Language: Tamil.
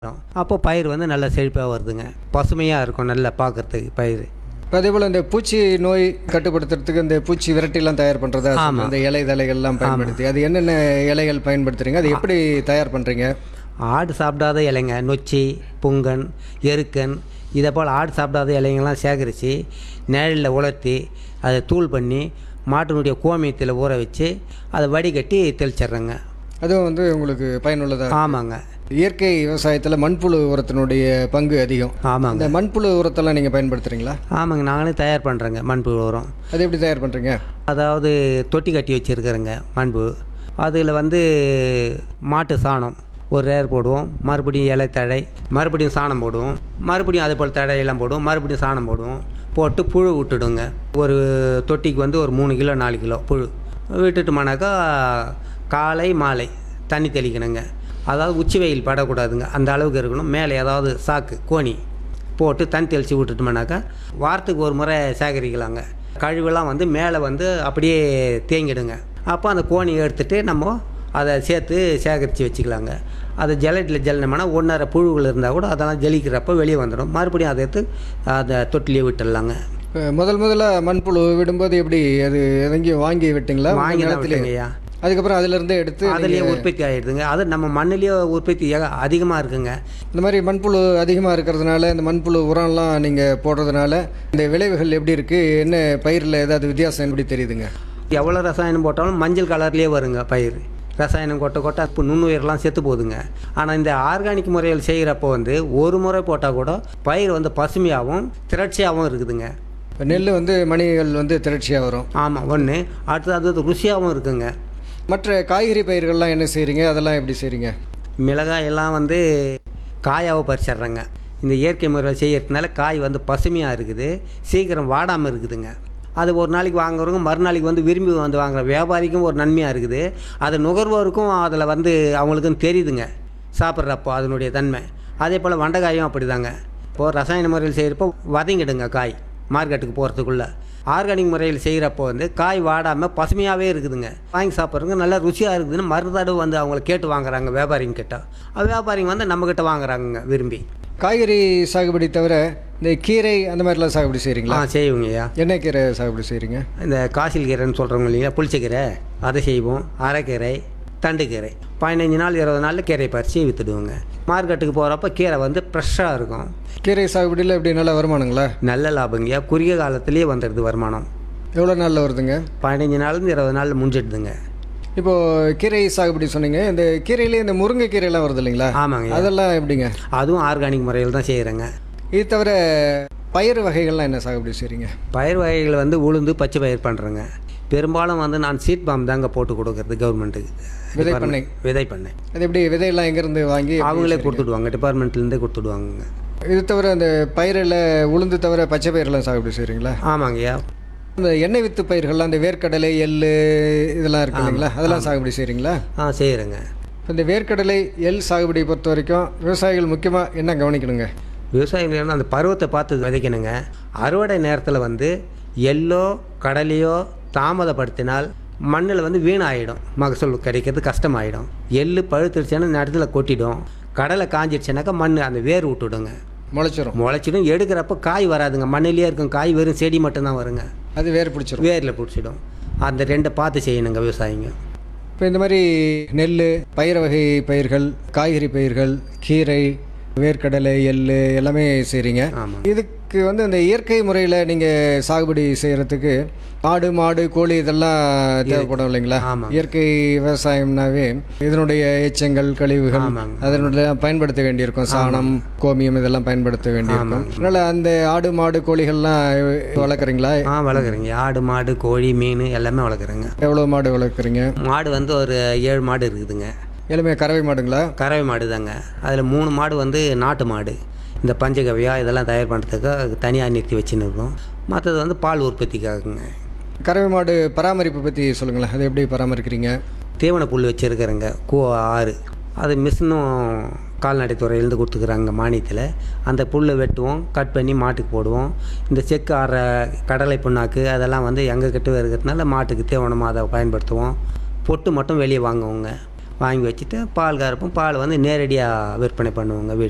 அப்போ பயிர் வந்து நல்லா செழிப்பாக வருதுங்க பசுமையாக இருக்கும் நல்லா பார்க்கறதுக்கு பயிர் அதே போல் இந்த பூச்சி நோய் கட்டுப்படுத்துறதுக்கு இந்த பூச்சி விரட்டிலாம் தயார் பண்ணுறதா ஆமா. அந்த இலை தலைகள்லாம் பயன்படுத்தி அது என்னென்ன இலைகள் பயன்படுத்துறீங்க அது எப்படி தயார் பண்ணுறீங்க ஆடு சாப்பிடாத இலைங்க நொச்சி புங்கன் எருக்கன் இதை போல் ஆடு சாப்பிடாத இலைங்கெல்லாம் சேகரித்து நிழலில் உலர்த்தி அதை தூள் பண்ணி மாட்டினுடைய கோமியத்தில் ஊற வச்சு அதை வடிகட்டி தெளிச்சிட்றேங்க அதுவும் வந்து உங்களுக்கு பயனுள்ளதாக ஆமாங்க இயற்கை விவசாயத்தில் மண்புழு உரத்தினுடைய பங்கு அதிகம் ஆமாங்க இந்த மண்புழு உரத்தெல்லாம் நீங்கள் பயன்படுத்துகிறீங்களா ஆமாங்க நாங்களே தயார் பண்ணுறோங்க மண்புழு உரம் அது எப்படி தயார் பண்ணுறீங்க அதாவது தொட்டி கட்டி வச்சுருக்கிறேங்க மண்பு அதில் வந்து மாட்டு சாணம் ஒரு ரேர் போடுவோம் மறுபடியும் இலை தழை மறுபடியும் சாணம் போடுவோம் மறுபடியும் அதே போல் தழையெல்லாம் போடுவோம் மறுபடியும் சாணம் போடுவோம் போட்டு புழு விட்டுடுங்க ஒரு தொட்டிக்கு வந்து ஒரு மூணு கிலோ நாலு கிலோ புழு விட்டுட்டோம்னாக்கா காலை மாலை தண்ணி தெளிக்கணுங்க அதாவது உச்சி வெயில் படக்கூடாதுங்க அந்த அளவுக்கு இருக்கணும் மேலே ஏதாவது சாக்கு கோணி போட்டு தண்ணி தெளித்து விட்டுட்டோம்னாக்கா வாரத்துக்கு ஒரு முறை சேகரிக்கலாங்க கழிவெல்லாம் வந்து மேலே வந்து அப்படியே தேங்கிடுங்க அப்போ அந்த கோணி எடுத்துட்டு நம்ம அதை சேர்த்து சேகரித்து வச்சுக்கலாங்க அதை ஜலட்டில் ஜல்லினோம்னா ஒன்றரை புழுகள் இருந்தால் கூட அதெல்லாம் ஜலிக்கிறப்ப வெளியே வந்துடும் மறுபடியும் அதை எடுத்து அதை தொட்டிலே விட்டுடலாங்க இப்போ முதல் முதல்ல மண்புழு விடும்போது எப்படி அது எங்கேயும் வாங்கி விட்டீங்களா உங்க வாங்கி தான் நிலத்திலே? விட்டுங்கய்யா அதுக்கப்புறம் அதிலிருந்தே எடுத்து அதுலேயே உற்பத்தி ஆகிடுதுங்க அது நம்ம மண்ணுலேயே உற்பத்தி அதிகமாக இருக்குங்க இந்த மாதிரி மண்புழு அதிகமாக இருக்கிறதுனால இந்த மண்புழு உரம்லாம் நீங்கள் போடுறதுனால இந்த விளைவுகள் எப்படி இருக்குது என்ன பயிரில் ஏதாவது வித்தியாசம் எப்படி தெரியுதுங்க எவ்வளோ ரசாயனம் போட்டாலும் மஞ்சள் கலர்லேயே வருங்க பயிர் ரசாயனம் கொட்ட கொட்ட இப்போ நுண்ணுயிரெலாம் செத்து போகுதுங்க ஆனால் இந்த ஆர்கானிக் முறையில் செய்கிறப்போ வந்து ஒரு முறை போட்டால் கூட பயிர் வந்து பசுமையாகவும் திரட்சியாகவும் இருக்குதுங்க இப்போ நெல் வந்து மணிகள் வந்து திரட்சியாக வரும் ஆமாம் ஒன்று அடுத்தது அது ருசியாகவும் இருக்குங்க மற்ற காய்கறி பயிர்கள்லாம் என்ன செய்கிறீங்க அதெல்லாம் எப்படி செய்கிறீங்க மிளகாய் எல்லாம் வந்து காயாவை பறிச்சிட்றாங்க இந்த இயற்கை முறையில் செய்யறதுனால காய் வந்து பசுமையாக இருக்குது சீக்கிரம் வாடாமல் இருக்குதுங்க அது ஒரு நாளைக்கு வாங்குறவங்க மறுநாளைக்கு வந்து விரும்பி வந்து வாங்குற வியாபாரிக்கும் ஒரு நன்மையாக இருக்குது அது நுகர்வோருக்கும் அதில் வந்து அவங்களுக்கும் தெரியுதுங்க சாப்பிட்றப்போ அதனுடைய தன்மை அதே போல் வண்டைக்காயும் அப்படிதாங்க இப்போது ரசாயன முறையில் செய்கிறப்போ வதங்கிடுங்க காய் மார்க்கெட்டுக்கு போகிறதுக்குள்ளே ஆர்கானிக் முறையில் செய்கிறப்போ வந்து காய் வாடாமல் பசுமையாகவே இருக்குதுங்க வாங்கி சாப்பிட்றவங்க நல்லா ருசியாக இருக்குதுன்னு மறுதடவை வந்து அவங்கள கேட்டு வாங்குறாங்க வியாபாரிங்க கிட்ட அது வியாபாரிங்க வந்து நம்மக்கிட்ட வாங்குறாங்க விரும்பி காய்கறி சாகுபடி தவிர இந்த கீரை அந்த மாதிரிலாம் சாகுபடி செய்கிறீங்களா ஆ செய்வோங்கய்யா என்ன கீரை சாகுபடி செய்கிறீங்க இந்த காசில் கீரைன்னு சொல்கிறவங்க இல்லையா புளிச்சக்கீரை அதை செய்வோம் அரைக்கீரை தண்டுக்கீரை பதினஞ்சு நாள் இருபது நாளில் கீரை பறித்து விற்றுடுவோங்க மார்க்கெட்டுக்கு போகிறப்ப கீரை வந்து ஃப்ரெஷ்ஷாக இருக்கும் கீரை சாகுபடியில் எப்படி நல்ல வருமானங்களா நல்ல லாபங்கய்யா குறுகிய காலத்திலேயே வந்துடுது வருமானம் எவ்வளோ நாளில் வருதுங்க பதினஞ்சு நாள்லேருந்து இருபது நாளில் முடிஞ்சிடுதுங்க இப்போது கீரை சாகுபடி சொன்னீங்க இந்த கீரையிலே இந்த முருங்கைக்கீரைலாம் வருது இல்லைங்களா ஆமாங்க அதெல்லாம் எப்படிங்க அதுவும் ஆர்கானிக் முறையில் தான் செய்கிறேங்க இது தவிர பயிர் வகைகள்லாம் என்ன சாகுபடி செய்கிறீங்க பயிர் வகைகள் வந்து உளுந்து பச்சை பயிர் பண்ணுறேங்க பெரும்பாலும் வந்து நான் சீட் பாம் தாங்க போட்டு கொடுக்கறது கவர்மெண்ட்டுக்கு விதை பண்ணை. விதை பண்ணை அது எப்படி விதையெல்லாம் எங்கேருந்து வாங்கி எப்படி அவங்களே செய்றீங்க? கொடுத்துடுவாங்க டிபார்ட்மெண்ட்லேருந்தே கொடுத்துடுவாங்க இது தவிர அந்த பயிரில் உளுந்து தவிர பச்சை பயிரெல்லாம் சாகுபடி செய்கிறீங்களா ஆமாங்கய்யா இந்த எண்ணெய் வித்து பயிர்கள்லாம் இந்த வேர்க்கடலை எள்ளு இதெல்லாம் இருக்கு இல்லைங்களா அதெல்லாம் சாகுபடி செய்கிறீங்களா ஆ செய்கிறேங்க இப்போ இந்த வேர்க்கடலை எள் சாகுபடி பொறுத்த வரைக்கும் விவசாயிகள் முக்கியமாக என்ன கவனிக்கணுங்க விவசாயிகள் வந்து அந்த பருவத்தை பார்த்து விதைக்கணுங்க அறுவடை நேரத்தில் வந்து எள்ளோ கடலையோ தாமதப்படுத்தினால் மண்ணில் வந்து வீணாயிடும் மகசூல் கிடைக்கிறது கஷ்டமாயிடும் எள்ளு பழுத்துருச்சுன்னா இந்த இடத்துல கொட்டிடும் கடலை காஞ்சிடுச்சுனாக்கா மண் அந்த வேர் விட்டுடுங்க முளைச்சிரும் முளைச்சிடும் எடுக்கிறப்ப காய் வராதுங்க மண்ணிலேயே இருக்கும் காய் வெறும் செடி மட்டும்தான் வருங்க அது வேர் பிடிச்சிரும் வேரில் பிடிச்சிடும் அந்த ரெண்டை பார்த்து செய்யணுங்க விவசாயிங்க இப்போ இந்த மாதிரி நெல் பயிர் வகை பயிர்கள் காய்கறி பயிர்கள் கீரை வேர்க்கடலை எள்ளு எல்லாமே செய்கிறீங்க ஆமாம் இதுக்கு வந்து இந்த இயற்கை முறையில் நீங்கள் சாகுபடி செய்கிறதுக்கு ஆடு மாடு கோழி இதெல்லாம் தேவைப்படும் இல்லைங்களா ஆமாங்க. இயற்கை விவசாயம்னாவே இதனுடைய எச்சங்கள் கழிவுகள் ஆமாங்க. அதனுடைய பயன்படுத்த வேண்டியிருக்கும் சாணம் கோமியம் இதெல்லாம் பயன்படுத்த வேண்டியிருக்கும் அதனால் அந்த ஆடு மாடு கோழிகள்லாம் வளர்க்குறீங்களா ஆ வளர்க்குறேங்க ஆடு மாடு கோழி மீன் எல்லாமே வளர்க்குறேங்க எவ்வளோ மாடு வளர்க்குறீங்க மாடு வந்து ஒரு ஏழு மாடு இருக்குதுங்க எல்லாமே கறவை மாடுங்களா கறவை மாடு தாங்க அதில் மூணு மாடு வந்து நாட்டு மாடு இந்த பஞ்சகவியா இதெல்லாம் தயார் பண்ணுறதுக்கு தனியாக நிறுத்தி வச்சுன்னு இருக்கோம் மற்றது வந்து பால் உற்பத்திக்காகுங்க கறவை மாடு பராமரிப்பு பற்றி சொல்லுங்களேன் அது எப்படி பராமரிக்கிறீங்க தீவன புல் வச்சுருக்கிறேங்க கூ ஆறு அது மிஷினும் கால்நடைத்துறையிலேருந்து கொடுத்துக்குறாங்க மானியத்தில் அந்த புல்லை வெட்டுவோம் கட் பண்ணி மாட்டுக்கு போடுவோம் இந்த செக்கு ஆற கடலை புண்ணாக்கு அதெல்லாம் வந்து எங்கள் கிட்ட இருக்கிறதுனால மாட்டுக்கு தீவனமாக அதை பயன்படுத்துவோம் பொட்டு மட்டும் வெளியே வாங்குவோங்க வாங்கி வச்சுட்டு பால் கறப்போம் பால் வந்து நேரடியாக விற்பனை பண்ணுவோங்க வீட்டுக்கு